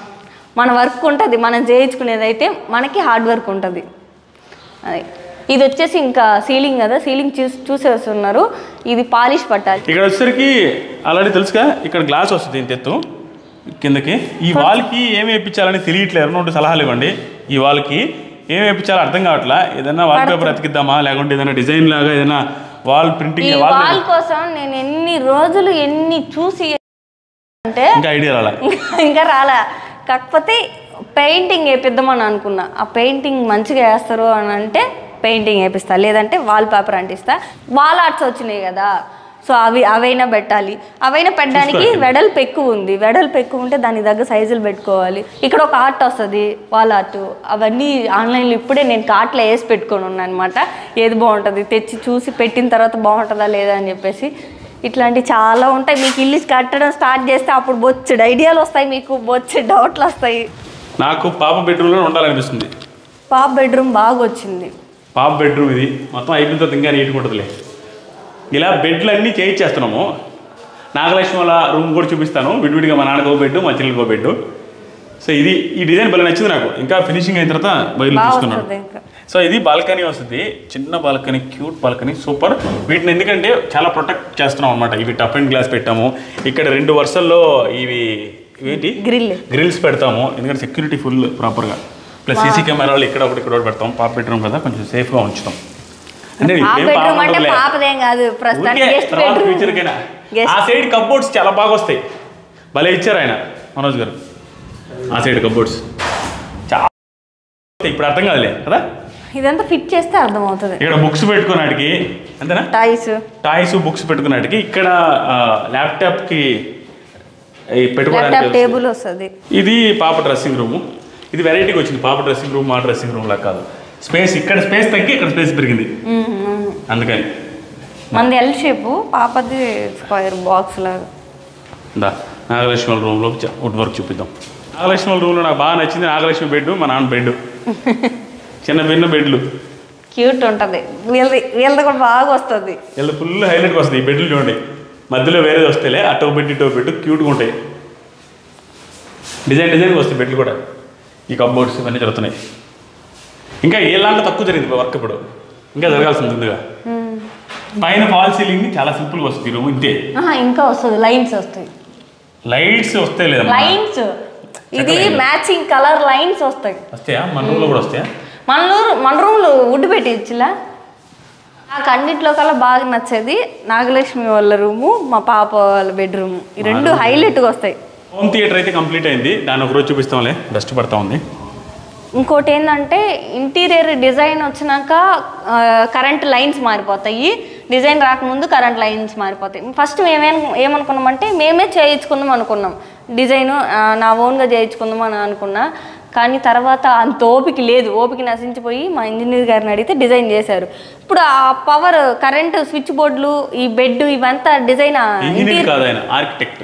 మన వర్క్ ఉంటుంది మనం చేయించుకునేది అయితే మనకి హార్డ్ వర్క్ ఉంటుంది అది ఇది వచ్చేసి ఇంకా సీలింగ్ కదా సీలింగ్ చూసి చూసేస్తున్నారు ఇది పాలిష్ పట్టాలి ఇక్కడ వచ్చేసరికి ఆల్రెడీ తెలుసుగా ఇక్కడ గ్లాస్ వస్తుంది ఇంత ఎత్తు కిందకి ఈ వాల్కి ఏమి వేయించాలని తెలియట్లేదు రెండు సలహాలు ఇవ్వండి ఈ వాల్కి ఏమి వేయించాలో అర్థం కావట్లా ఏదైనా వాల్ పేపర్ అతికిద్దామా లేకుంటే ఏదైనా డిజైన్ లాగా ఏదైనా వాల్ ఈ ప్రింటింగ్ వాల్ వాల్ కోసం నేను ఎన్ని రోజులు ఎన్ని చూసి అంటే ఇంకా ఐడియా రాలా ఇంకా రాలా కాకపోతే పెయింటింగ్ వేపిద్దామని అనుకున్నా ఆ పెయింటింగ్ మంచిగా వేస్తారు అని అంటే పెయింటింగ్ వేపిస్తా లేదంటే వాల్ పేపర్ అంటిస్తా వాల్ ఆర్ట్స్ వచ్చినాయి కదా సో అవి అవైనా పెట్టాలి అవైనా పెట్టడానికి చూసుకోవాలి. వెడల్పు ఎక్కువ ఉంది వెడల్పు ఎక్కువ ఉంటే దానికి తగ్గ సైజులు పెట్టుకోవాలి ఇక్కడ ఒక ఆర్ట్ వస్తుంది వాల్ ఆర్ట్ అవన్నీ ఆన్లైన్లో ఇప్పుడే నేను కార్ట్లో వేసి పెట్టుకొని ఉన్నాను అనమాట ఏది బాగుంటుంది తెచ్చి చూసి పెట్టిన తర్వాత బాగుంటుందా లేదా అని చెప్పేసి ఇట్లాంటివి చాలా ఉంటాయి మీకు ఇల్లు కట్టడం స్టార్ట్ చేస్తే అప్పుడు బొచ్చెడు ఐడియాలు వస్తాయి మీకు బొచ్చెడు డౌట్లు వస్తాయి నాకు పాప బెడ్రూమ్లో ఉండాలనిపిస్తుంది పాప బెడ్రూమ్ బాగా వచ్చింది పాప బెడ్రూమ్ ఇది మొత్తం అయిపోయిన తర్వాత ఇంకా నీట్గా ఉంటుందిలే ఇలా బెడ్లు అన్నీ చేయించేస్తున్నాము నాగలక్ష్మి వాళ్ళ రూమ్ కూడా చూపిస్తాను విడివిడిగా మా నాన్నకో బెడ్ మా చెల్లికో బెడ్ సో ఇది ఈ డిజైన్ భలే నచ్చింది నాకు ఇంకా ఫినిషింగ్ అయిన తర్వాత బయలు బాగా తీసుకున్నాను వస్తుంది ఇంకా సో ఇది బాల్కనీ వస్తుంది చిన్న బాల్కనీ క్యూట్ బాల్కనీ సూపర్ వీటిని ఎందుకంటే చాలా ప్రొటెక్ట్ చేస్తున్నాం అనమాట ఇవి టఫ్ అండ్ గ్లాస్ పెట్టాము ఇక్కడ రెండు వరుసల్లో ఇవి ఇవేంటి గ్రిల్ గ్రిల్స్ పెడతాము ఎందుకంటే సెక్యూరిటీ ఫుల్ ప్రాపర్గా ప్లస్ సీసీ కెమెరాలు ఇక్కడ ఒకటి ఇక్కడ ఒకటి పెడతాం పాప బెడ్రూమ్ కదా కొంచెం సేఫ్గా ఉంచుతాం అంటే పాప ఇప్పుడేం పాప బెడ్రూమ్ అంటే ఉండదులే. పాపదేం కాదు ప్రస్తుతానికి ఊరికే గెస్ట్ తర్వాత బెడ్రూమ్ ఫ్యూచర్కైనా Guest. ఆ సైడ్ కప్బోర్డ్స్ చాలా బాగా వస్తాయి భలే ఇచ్చారు ఆయన మనోజ్ గారు ఆ సైడ్ కప్బోర్డ్స్ చాలా ఇప్పుడు అర్థం కాదులే కదా ఇదంతా ఫిట్ చేస్తే అర్థమవుతుంది ఇక్కడ బుక్స్ పెట్టుకున్నాటికి అంతేనా టాయ్స్ టాయ్స్ బుక్స్ పెట్టుకున్నాటికి ఇక్కడ ల్యాప్టాప్కి ల్యాప్టాప్ పెట్టుకోవడానికి టేబుల్ వస్తుంది ఇది పాప డ్రెస్సింగ్ రూమ్ ఇది వెరైటీగా వచ్చింది పాప డ్రెస్సింగ్ రూమ్ మా డ్రెస్సింగ్ రూమ్ లా కాదు స్పేస్ ఇక్కడ స్పేస్ తగ్గి ఇక్కడ స్పేస్ పెరిగింది అందుకని మనది ఎల్ షేపు పాపది స్క్వేర్ బాక్స్ లాగా దా నాగలక్ష్మి వాళ్ళ రూమ్లో వుడ్ వర్క్ చూపిద్దాం నాగలక్ష్మి వాళ్ళ రూమ్లో నాకు బాగా నచ్చింది నాగలక్ష్మి బెడ్ మా నాన్న బెడ్ చిన్న భిన్న బెడ్లు క్యూట్ ఉంటుంది వీళ్ళది వీళ్ళది కూడా బాగా వస్తుంది వీళ్ళు ఫుల్ హైలైట్గా వస్తుంది ఈ బెడ్లు చూడండి మధ్యలో వేరేది వస్తేలే అటో బెడ్ ఇటో బెడ్ క్యూట్గా ఉంటాయి డిజైన్ డిజైన్గా వస్తాయి బెడ్లు కూడా ఈ కప్బోర్డ్స్ ఇవన్నీ జరుగుతున్నాయి ఇంకా ఏలాంటి తక్కువ జరిగింది వర్క్ ఇప్పుడు ఇంకా జరగాల్సింది ఉందిగా పైన ఫాల్ సీలింగ్ చాలా సింపుల్గా వస్తుంది ఈ రూమ్ ఇంతే ఆహా, ఇంకా వస్తుంది లైన్స్ వస్తాయి లైట్స్ వస్తాయి లేదా లైన్స్ ఇది మ్యాచింగ్ కలర్ లైన్స్ వస్తాయి వస్తాయా మన రూమ్లో కూడా వస్తాయా మన రూమ్ మన రూమ్లో వుడ్ పెట్టించులా నాకు అన్నిట్లో కల్లా బాగా నచ్చేది నాగలక్ష్మి వాళ్ళ రూము మా పాప వాళ్ళ బెడ్రూమ్ ఈ రెండు హైలైట్గా వస్తాయి హోమ్ థియేటర్ అయితే కంప్లీట్ అయింది దాన్ని ఒక రోజు చూపిస్తాంలే డస్ట్ పడతా ఉంది ఇంకోటి ఏంటంటే ఇంటీరియర్ డిజైన్ వచ్చినాక కరెంట్ లైన్స్ మారిపోతాయి డిజైన్ రాకముందు కరెంట్ లైన్స్ మారిపోతాయి ఫస్ట్ మేమేం ఏమనుకున్నామంటే మేమే చేయించుకుందాం అనుకున్నాం డిజైన్ నా ఓన్గా చేయించుకుందాం అని అనుకున్నా కానీ తర్వాత అంత ఓపిక లేదు ఓపిక నశించిపోయి మా ఇంజనీర్ గారిని అడిగితే డిజైన్ చేశారు ఇప్పుడు ఆ పవర్ కరెంట్ స్విచ్ బోర్డులు ఈ బెడ్ ఇవంతా డిజైన్ ఇంజనీర్ కాదు ఆయన ఆర్కిటెక్ట్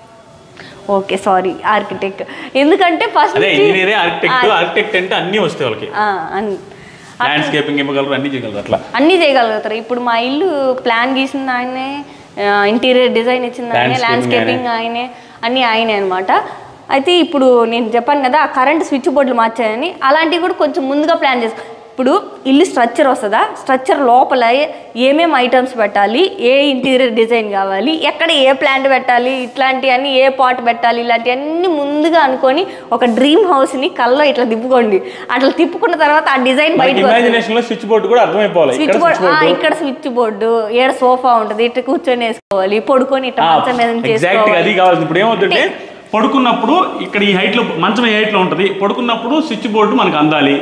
ఓకే సారీ ఆర్కిటెక్ట్ ఎందుకంటే ఫస్ట్ అదే ఇంజనీరే ఆర్కిటెక్ట్ ఆర్కిటెక్ట్ అంటే అన్నీ వస్తాయి వాళ్ళకి అన్ని ల్యాండ్స్కేపింగ్ ఇవ్వగలరు అన్నీ చేయగలరు అట్లా అన్నీ చేయగలుగుతారు ఇప్పుడు మా ఇల్లు ప్లాన్ గీసింది ఆయనే ఇంటీరియర్ డిజైన్ ఇచ్చింది ఆయనే Landscaping ల్యాండ్స్కేపింగ్ ఆయనే అన్నీ ఆయనే అనమాట అయితే ఇప్పుడు నేను చెప్పాను కదా ఆ కరెంట్ స్విచ్ బోర్డులు మార్చాయని అలాంటివి కూడా కొంచెం ముందుగా ప్లాన్ చేసుకో ఇప్పుడు ఇల్లు స్ట్రక్చర్ వస్తుందా స్ట్రక్చర్ లోపల ఏమేమి ఐటమ్స్ పెట్టాలి ఏ ఇంటీరియర్ డిజైన్ కావాలి ఎక్కడ ఏ ప్లాంట్ పెట్టాలి ఇట్లాంటివన్నీ ఏ పాట్ పెట్టాలి ఇలాంటివన్నీ ముందుగా అనుకొని ఒక డ్రీమ్ హౌస్ని కల్లో ఇట్లా తిప్పుకోండి అట్లా తిప్పుకున్న తర్వాత ఆ డిజైన్ మనకి బయటకు వస్తుంది. ఇమాజినేషన్ లో స్విచ్ బోర్డు కూడా అర్థమైపోవాలి స్విచ్ ఇక్కడ బోర్డ్ స్విచ్ బోర్డు ఇక్కడ స్విచ్ బోర్డు ఏడ సోఫా ఉంటుంది ఇట్లా కూర్చొని వేసుకోవాలి పడుకొని ఇట్లా మంచం మీద నుంచి ఎగ్జాక్ట్ గా చేసుకోవాలి అది కావాల్సింది ఇప్పుడు ఏమవుతుంటే పడుకున్నప్పుడు ఇక్కడ ఈ హైట్ లో మంచం ఈ హైట్ లో ఉంటుంది పడుకున్నప్పుడు స్విచ్ బోర్డు మనకు అందాలి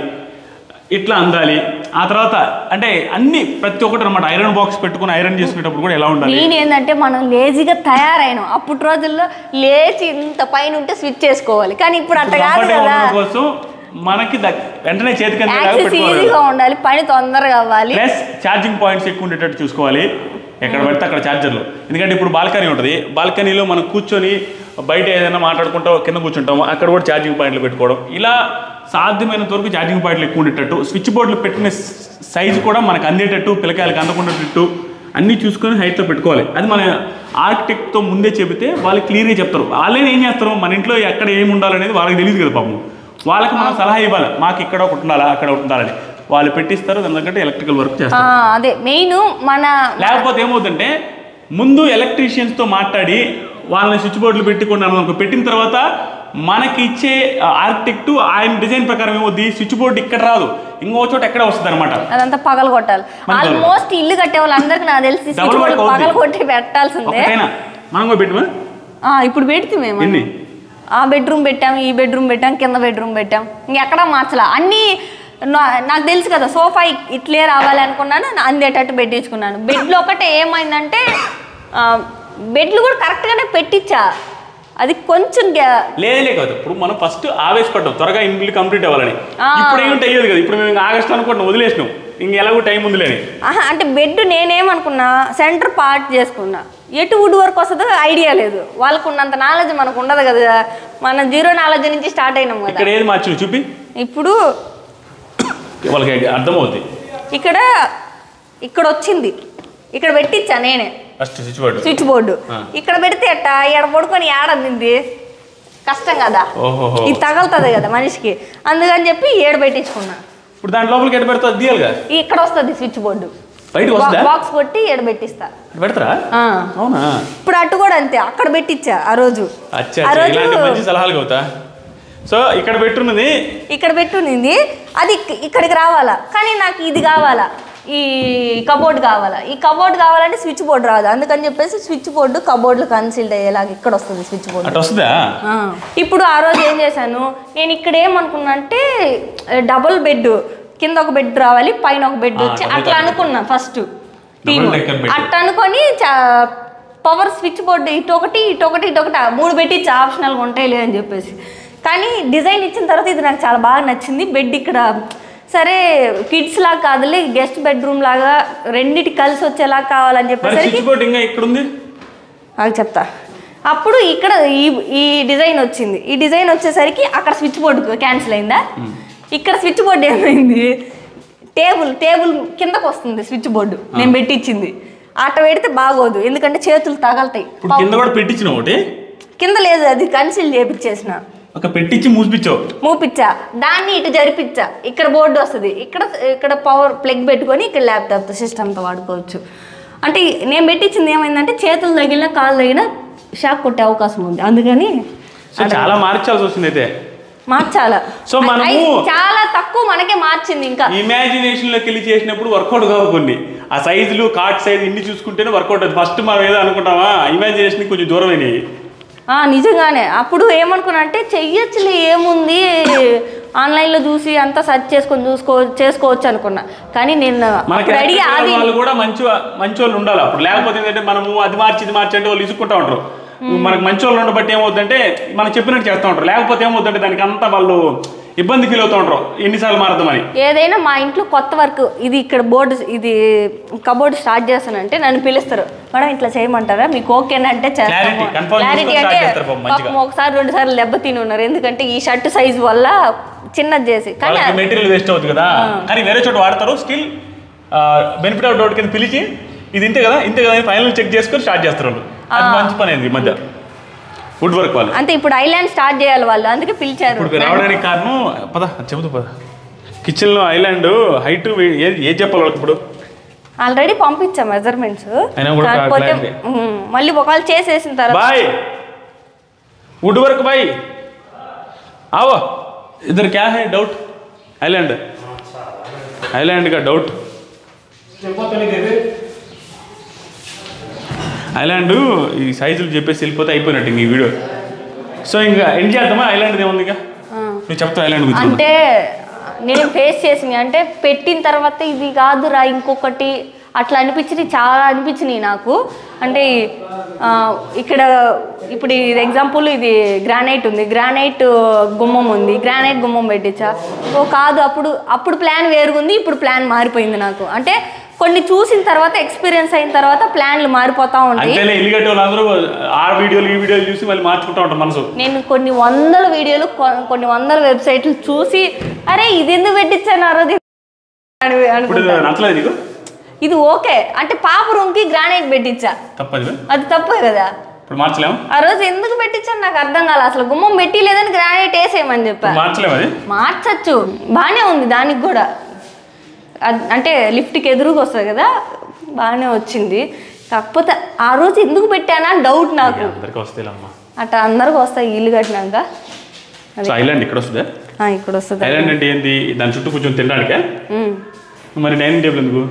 ఇట్లా అందాలి ఆ తర్వాత అంటే అన్ని ప్రతి ఒక్కటి అనమాట ఐరన్ బాక్స్ పెట్టుకుని ఐరన్ చేసుకునేటప్పుడు కూడా ఎలా ఉండాలి మెయిన్ ఏంటంటే మనం లేజీగా తయారైనాం అప్పటి రోజుల్లో లేచి ఇంత పైన ఉంటే స్విచ్ చేసుకోవాలి కానీ ఇప్పుడు అట్ట కాదు కంఫర్ట్ కదా ఉండడం కోసం మనకి దగ్- వెంటనే చేతికి అందేలాగా యాక్సెస్ పెట్టుకోవాలి ఈజీగా ఉండాలి పని తొందరగా అవ్వాలి ప్లస్ ఛార్జింగ్ పాయింట్స్ ఎక్కువ ఉండేటట్టు చూసుకోవాలి ఎక్కడ పడితే అక్కడ ఛార్జర్లు ఎందుకంటే ఇప్పుడు బాల్కనీ ఉంటుంది బాల్కనీలో మనం కూర్చొని బయట ఏదైనా మాట్లాడుకుంటా కింద కూర్చుంటాం అక్కడ కూడా ఛార్జింగ్ పాయింట్లు పెట్టుకోవడం ఇలా సాధ్యమైనంత వరకు ఛార్జింగ్ పాయింట్లు ఎక్కువ ఉండేటట్టు స్విచ్ బోర్డులు పెట్టిన సైజు కూడా మనకు అందేటట్టు పిల్లకాయలకు అందకుండేటట్టు అన్నీ చూసుకొని హైట్లో పెట్టుకోవాలి అది మన ఆర్కిటెక్ట్తో ముందే చెబితే వాళ్ళు క్లియర్గా చెప్తారు వాళ్ళే ఏం చేస్తారు మన ఇంట్లో ఎక్కడ ఏమి ఉండాలనేది వాళ్ళకి తెలియదు కదా పాపం వాళ్ళకి మనం సలహా ఇవ్వాలి మాకు ఇక్కడ ఒకటి ఉండాలా అక్కడ ఒకటి ఉండాలని వాళ్ళు పెట్టిస్తారు దాని తగ్గట్టు ఎలక్ట్రికల్ వర్క్ ఆ, చేస్తారు అదే మెయిన్ మన లేకపోతే ఏమవుతుందంటే ముందు ఎలక్ట్రీషియన్స్తో మాట్లాడి వాళ్ళని స్విచ్ బోర్డులు పెట్టుకున్నాను అనుకో పెట్టిన తర్వాత మనకి ఇచ్చే ఆర్కిటెక్ట్ ఆయన డిజైన్ ప్రకారం ఏమవుద్ది స్విచ్ బోర్డు ఇక్కడ రాదు ఇంకో చోట ఎక్కడ వస్తుంది అనమాట అదంతా పగల కొట్టాలి మన ఆల్మోస్ట్ ఇల్లు కట్టే వాళ్ళందరికీ నాకు తెలిసి స్విచ్ Double work బోర్డు అవుద్ది. పగల కొట్టి పెట్టాల్సిందే ఒకటైనా మనం కూడా పెట్టమా ఆ, ఇప్పుడు పెడితే మేము ఎన్ని? ఆ బెడ్రూమ్ పెట్టాం ఈ బెడ్రూమ్ పెట్టాం కింద బెడ్రూమ్ పెట్టాం ఇంకెక్కడా మార్చలా అన్నీ నా- నాకు తెలుసు కదా సోఫా ఇ- ఇట్లే రావాలి అనుకున్నాను నా- అందేటట్టు పెట్టించుకున్నాను బెడ్లో ఒకటే ఏమైందంటే ఆ, బెడ్లు కూడా కరెక్ట్గానే పెట్టించా అది కొంచెం గ్యా- లేదే కాదు ఇప్పుడు మనం ఫస్ట్ ఆవేశపడ్డాం త్వరగా ఇల్లు కంప్లీట్ అవ్వాలని ఆ. ఇప్పుడు ఏమిటి అయ్యేది కదా ఇప్పుడు మేము ఆగస్ట్ అనుకుంటున్నాం వదిలేసినాం ఇంక ఎలాగో టైం ఉందిలేని ఆహా, అంటే బెడ్ నేనేమనుకున్నా సెంటర్ పార్ట్ చేసుకున్నా ఎటు వుడ్ వర్క్ వస్తుందో ఐడియా లేదు వాళ్ళకు ఉన్నంత నాలెడ్జ్ మనకు ఉండదు కదా మనం జీరో నాలెడ్జ్ నుంచి స్టార్ట్ అయినాం కదా ఇక్కడ ఏది మార్చి చూపి ఇప్పుడు వాళ్ళకి అర్థమవుద్ది ఇక్కడ ఇక్కడ వచ్చింది ఇక్కడ పెట్టించా నేనే first switch board switch board ఆ. ఇక్కడ పెడితే అట్ట ఇక్కడ పడుకొని ఏడంది కష్టం కదా ఓహోహో ఇది తగలుతుంది కదా మనిషికి అందుకని చెప్పి ఏడు పెట్టించుకున్నా ఇప్పుడు దాని లోపలికి ఎట్ట పెడతా తీయాలిగా ఇక్కడ వస్తుంది స్విచ్ బోర్డు బయటకు వస్తుందా బాక్స్ కొట్టి ఏడు పెట్టిస్తా పెడతారా ఆ. అవునా ఇప్పుడు అటు కూడా అంతే అక్కడ పెట్టించా ఆ రోజు అచ్చా ఆ అచ్చా, రోజు ఇలాంటి మంచి సలహాలు అవుతా సో ఇక్కడ పెట్టున్నది ఇక్కడ పెట్టునింది అది ఇక్- ఇక్కడికి రావాలా కానీ నాకు ఇది కావాలా ఈ కబోర్డ్ కావాలా ఈ కబోర్డ్ కావాలంటే స్విచ్ బోర్డు రాదు అందుకని చెప్పేసి స్విచ్ బోర్డు కబోర్డ్లు కన్సిల్డ్ అయ్యేలాగా ఇక్కడ వస్తుంది స్విచ్ బోర్డు అటు వస్తుందా ఆ. ఇప్పుడు ఆ రోజు ఏం చేశాను నేను ఇక్కడ ఏమనుకున్నా అంటే డబుల్ బెడ్ కింద ఒక బెడ్ రావాలి పైన ఒక బెడ్ ఆ, వచ్చి double అట్లా decker. అనుకున్నా ఫస్ట్ Double decker bed. అట్లా అనుకొని పవర్ స్విచ్ బోర్డు ఇటు ఒకటి ఇటు ఒకటి ఇటు ఒకటి ఆ మూడు పెట్టి ఆప్షనల్గా ఉంటాయిలే అని చెప్పేసి కానీ డిజైన్ ఇచ్చిన తర్వాత ఇది నాకు చాలా బాగా నచ్చింది బెడ్ ఇక్కడ సరే కిడ్స్ లాగా కాదులే గెస్ట్ బెడ్రూమ్ లాగా రెండిటి కలిసి వచ్చేలా కావాలని మరి చెప్పేసరికి స్విచ్ బోర్డు ఇంకా ఇక్కడ ఉంది అది చెప్తా అప్పుడు ఇక్కడ ఈ ఈ డిజైన్ వచ్చింది ఈ డిజైన్ వచ్చేసరికి అక్కడ స్విచ్ బోర్డు క్యాన్సిల్ అయిందా ఇక్కడ స్విచ్ బోర్డు ఏమైంది టేబుల్ టేబుల్ కిందకు వస్తుంది స్విచ్ బోర్డు నేను పెట్టించింది అట్ట పెడితే బాగోదు ఎందుకంటే చేతులు తగలుతాయి ఇప్పుడు కింద కూడా పెట్టించిన ఒకటి కింద లేదు అది కన్సిల్ చేపించేసిన ఒక పెట్టించి మూసిపించావు మూపిచ్చా దాన్ని ఇటు జరిపిచ్చా ఇక్కడ బోర్డు వస్తుంది ఇక్కడ ఇక్కడ పవర్ ప్లగ్ పెట్టుకొని ఇక్కడ ల్యాప్టాప్ సిస్టమ్తో వాడుకోవచ్చు అంటే నేను పెట్టించింది ఏమైందంటే చేతులు తగిలిన కాళ్ళు తగిలిన షాక్ కొట్టే అవకాశం ఉంది అందుకని సో చాలా మార్చాల్సి వస్తుంది అయితే మార్చాల సో మనము- అయి చాలా తక్కువ మనకే మార్చింది ఇంకా ఇమాజినేషన్ లోకి వెళ్ళి చేసినప్పుడు వర్కౌట్ కావు కొన్ని ఆ సైజులు కార్డ్ సైజ్ ఇన్ని చూసుకుంటేనే వర్కౌట్ అవుతుంది ఫస్ట్ మనం ఏదో అనుకుంటామా ఇమాజినేషన్ కొంచెం దూరమైనవి ఆ, నిజంగానే అప్పుడు ఏమనుకున్నా అంటే చెయ్యొచ్చులే ఏముంది ఆన్లైన్లో చూసి అంతా సెర్చ్ చేసుకొని చూసుకో చేసుకోవచ్చు అనుకున్నా కానీ నేను మనకి అప్పుడు అడిగి అది వాళ్ళు కూడా మంచి మంచి వాళ్ళు ఉండాలి అప్పుడు లేకపోతే ఏంటంటే మనము అది మార్చి ఇది మార్చి అంటే వాళ్ళు ఇసుక్కుంటా ఉంటారు మనకు మంచి వాళ్ళు ఉండబట్టి ఏమవుతుందంటే మనం చెప్పినట్టు చేస్తూ ఉంటారు లేకపోతే ఏమవుతుందంటే దానికి అంతా వాళ్ళు ఇబ్బంది ఫీల్ అవుతూ ఉంటారు ఎన్నిసార్లు మారదామని ఏదైనా మా ఇంట్లో కొత్త వర్క్ ఇది ఇక్కడ బోర్డు ఇది కబోర్డ్ స్టార్ట్ చేస్తానంటే నన్ను పిలుస్తారు మేడం ఇట్లా చేయమంటారా మీకు ఓకేనా అంటే Clarity, confirm క్లారిటీ చేసుకొని అంటే start చేస్తారు పాపం మంచిగా. పాపం ఒకసారి రెండు సార్లు దెబ్బ తిని ఉన్నారు ఎందుకంటే ఈ షర్ట్ సైజ్ వల్ల చిన్నది చేసి కానీ వాళ్ళకి మెటీరియల్ వేస్ట్ అవుతుంది కదా కానీ వేరే చోట వాడతారు స్టిల్ బెనిఫిట్ ఆఫ్ డౌట్ కింద పిలిచి ఇది ఇంతే కదా ఇంతే కదా ఫైనల్ చెక్ చేసుకొని స్టార్ట్ చేస్తారు వాళ్ళు అది మంచి పని అయింది ఈ మధ్య వుడ్ వర్క్ వాళ్ళు అంతే ఇప్పుడు ఐలాండ్ స్టార్ట్ చేయాలి వాళ్ళు అందుకే పిలిచారు ఇప్పుడు రావడానికి కారణం పద చెబుతూ పద కిచెన్లో ఐలాండ్ హైట్ ఏది ఏది చెప్పాలి వాళ్ళకి ఇప్పుడు ఆల్రెడీ పంపించా మెజర్మెంట్స్ అయినా కూడా కాకపోతే clarity. ఉమ్, మళ్ళీ ఒకవేళ చేసేసిన తర్వాత బాయ్ వుడ్ వర్క్ బాయ్ आओ इधर क्या है डाउट आइलैंड आइलैंड का डाउट ఐలాండ్ ఈ సైజులు చెప్పేసి వెళ్ళిపోతే అయిపోయినట్టు ఇంక ఈ వీడియో సో ఇంకా ఎండ్ చేద్దామా ఐలాండ్ ఏముంది ఇంకా నువ్వు చెప్తావు ఐలాండ్ గురించి అంటే నేను ఫేస్ చేసింది అంటే పెట్టిన తర్వాత ఇది కాదురా ఇంకొకటి అట్లా అనిపించినవి చాలా అనిపించినాయి నాకు అంటే ఆ, ఇక్కడ ఇప్పుడు ఇది ఎగ్జాంపుల్ ఇది గ్రానైట్ ఉంది గ్రానైట్ గుమ్మం ఉంది గ్రానైట్ గుమ్మం పెట్టించా ఓ కాదు అప్పుడు అప్పుడు ప్లాన్ వేరుగుంది ఇప్పుడు ప్లాన్ మారిపోయింది నాకు అంటే కొన్ని చూసిన తర్వాత ఎక్స్పీరియన్స్ అయిన తర్వాత ప్లాన్లు మారిపోతూ ఉంటాయి అంతేలే ఇల్లు కట్టే వాళ్ళందరూ ఆ వీడియోలు ఈ వీడియోలు చూసి మళ్ళీ మార్చుకుంటూ ఉంటారు మనసు నేను కొన్ని వందల వీడియోలు కొ- కొన్ని వందల వెబ్సైట్లు చూసి అరే ఇది ఎందుకు పెట్టించాను ఆ రోజు అని ఇప్పుడు అనుకుంటా. నచ్చలేదు నీకు ఇది ఓకే అంటే పాప రూమ్కి గ్రానైట్ పెట్టించా తప్పదు అది తప్పే కదా ఇప్పుడు మార్చలేము ఆ రోజు ఎందుకు పెట్టించాను నాకు అర్థం కాలే అసలు గుమ్మం పెట్టి లేదని గ్రానైట్ వేసేయమని చెప్పా ఇప్పుడు మార్చలేము అది మార్చచ్చు బాగానే ఉంది దానికి కూడా అద్- అంటే లిఫ్ట్కి ఎదురుగా వస్తుంది కదా బాగానే వచ్చింది కాకపోతే ఆ రోజు ఎందుకు పెట్టానా డౌట్ నాకు అందరికీ వస్తాయి అమ్మా అట్లా అందరికి వస్తాయి ఇల్లు కట్టినాక సో ఐలాండ్ ఇక్కడ వస్తుందా ఆ, ఇక్కడ వస్తుంది ఐలాండ్ అంటే ఏంది దాని చుట్టూ కొంచెం తినడానికే ఉమ్. మరి డైనింగ్ టేబుల్ ఎందుకు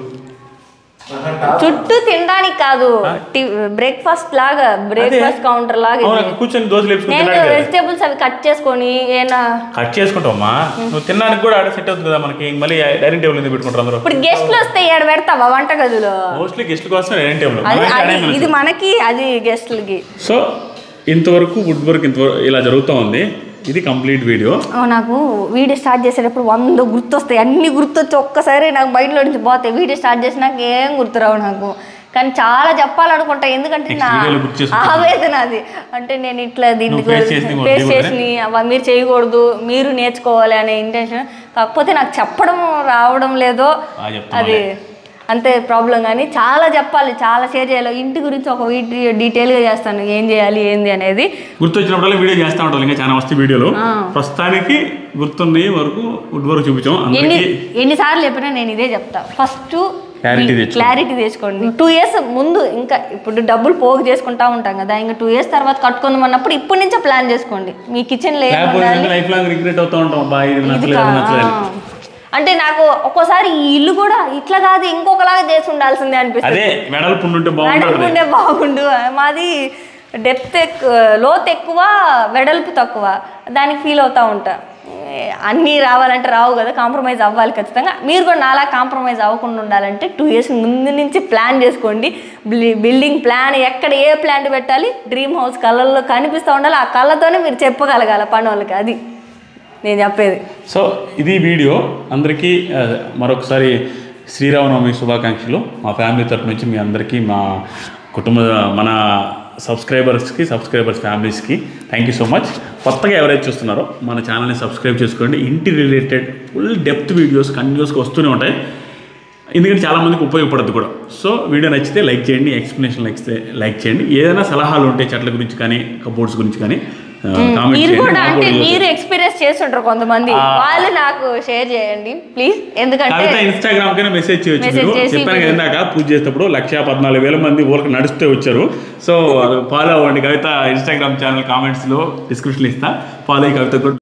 చుట్టూ తినడానికి కాదు బ్రేక్ఫాస్ట్ లాగా బ్రేక్ఫాస్ట్ కౌంటర్ లాగా అవును ఇది. అక్కడ కూర్చొని దోశలు వేసుకుని నేను తినడానికి వెజిటేబుల్స్ అవి కట్ చేసుకొని ఏనా కట్ చేసుకుంటావమ్మా నువ్వు తినడానికి కూడా ఆడ సెట్ అవుతుంది కదా మనకి ఇంక మళ్ళీ డైనింగ్ టేబుల్ ఎందుకు పెట్టుకుంటారు అందరూ ఇప్పుడు గెస్ట్లు వస్తే ఏడ పెడతావా వంట గదిలో మోస్ట్లీ గెస్ట్ కోసం డైనింగ్ టేబుల్ అది అది ఇది మనకి అది గెస్ట్లకి సో ఇంతవరకు వుడ్ వర్క్ ఇంతవరకు ఇలా జరుగుతూ ఉంది ఇది కంప్లీట్ వీడియో నాకు వీడియో స్టార్ట్ చేసేటప్పుడు వంద గుర్తొస్తాయి అన్ని గుర్తొచ్చి ఒక్కసారి నాకు బయటలో నుంచి పోతాయి వీడియో స్టార్ట్ చేసినాక ఏం గుర్తురావు నాకు కానీ చాలా చెప్పాలనుకుంటా ఎందుకంటే Next నా video లో గుర్తు చేసుకుంటా. ఆవేదన అది అంటే నేను ఇట్లా దీన్ని నువ్వు face చేసింది కూడా ఫేస్ చేయకూడదా? చేసి అవ మీరు చేయకూడదు మీరు నేర్చుకోవాలి అనే ఇంటెన్షన్ కాకపోతే నాకు చెప్పడం రావడం లేదో ఆ చెప్తున్నాలే. అది అంతే ప్రాబ్లం కానీ చాలా చెప్పాలి చాలా షేర్ చేయాలి ఇంటి గురించి ఒక వీడియో డీటెయిల్గా చేస్తాను ఏం చేయాలి ఏంది అనేది గుర్తొచ్చినప్పుడల్లా వీడియో చేస్తూ ఉంటాం ఇంకా చాలా వస్తాయి వీడియోలు ప్రస్తుతానికి గుర్తున్న వరకు వుడ్ వర్క్ చూపించాం ఎన్ని అందరికీ ఎన్నిసార్లు చెప్పినా నేను ఇదే చెప్తా ఫస్ట్ Clarity తెచ్చుకో. క్లారిటీ తెచ్చుకోండి టూ ఇయర్స్ ముందు ఇంకా ఇప్పుడు డబ్బులు పోగు చేసుకుంటా ఉంటాం కదా ఇంకా టూ ఇయర్స్ తర్వాత కట్టుకుందాం అన్నప్పుడు ఇప్పటి నుంచే ప్లాన్ చేసుకోండి మీ కిచెన్ లేకపోతే లైఫ్ లాంగ్ రిగ్రెట్ అవుతూ ఉంటాం బా ఇది ఇది నచ్చలేదు కా- నచ్చలేదు అంటే నాకు ఒక్కోసారి ఈ ఇల్లు కూడా ఇట్లా కాదు ఇంకొకలాగా చేసి ఉండాల్సిందే అనిపిస్తుంది అదే వెడల్పు ఉండుంటే బాగుంటుంది నడుపుకుంటే బాగుండు మాది డెప్త్ ఎక్కువ లోత్ ఎక్కువ వెడల్పు తక్కువ దానికి ఫీల్ అవుతా ఉంటా ఏ, అన్నీ రావాలంటే రావు కదా కాంప్రమైజ్ అవ్వాలి ఖచ్చితంగా మీరు కూడా నాలా కాంప్రమైజ్ అవ్వకుండా ఉండాలంటే టూ ఇయర్స్ ముందు నుంచి ప్లాన్ చేసుకోండి బిల్డి- బిల్డింగ్ ప్లాన్ ఎక్కడ ఏ ప్లాంట్ పెట్టాలి డ్రీమ్ హౌస్ కళ్ళల్లో కనిపిస్తూ ఉండాలి ఆ కళ్ళతోనే మీరు చెప్పగలగాల పని వాళ్ళకి అది నేను చెప్పేది సో ఇది వీడియో అందరికీ ఆ, మరొకసారి శ్రీరామనవమి శుభాకాంక్షలు మా ఫ్యామిలీ తరపు నుంచి మీ అందరికీ మా కుటుంబ మన సబ్స్క్రైబర్స్కి సబ్స్క్రైబర్స్ ఫ్యామిలీస్కి థ్యాంక్ యూ సో మచ్ కొత్తగా ఎవరైతే చూస్తున్నారో మన ఛానల్ని సబ్స్క్రైబ్ చేసుకోండి ఇంటి రిలేటెడ్ ఫుల్ డెప్త్ వీడియోస్ కంటిన్యూస్గా వస్తూనే ఉంటాయి ఎందుకంటే చాలామందికి ఉపయోగపడదు కూడా సో వీడియో నచ్చితే లైక్ చేయండి ఎక్స్ప్లెనేషన్ నచ్చితే లైక్ చేయండి ఏదైనా సలహాలు ఉంటే చెట్ల గురించి కానీ కబోర్డ్స్ గురించి కానీ కామెంట్ మీరు చేయండి కూడా నాకు అంటే కూడా మీరు ఎక్స్పీరియన్స్ చేస్తుంటారు కొంతమంది వాళ్ళు నాకు షేర్ చేయండి ప్లీజ్ ఎందుకంటే కవిత ఇన్స్టాగ్రామ్ కైనా మెసేజ్ చేయొచ్చు Message మీరు చేసి చెప్పాను కదా మీరు- ఇందాక పూజ చేసేటప్పుడు లక్ష పద్నాలుగు వేల మంది ఊరికి నడుస్తూ వచ్చారు సో ఫాలో అవ్వండి కవిత ఇన్స్టాగ్రామ్ ఛానల్ కామెంట్స్లో డిస్క్రిప్షన్ ఇస్తా ఫాలో అయ్యి కవిత కూడా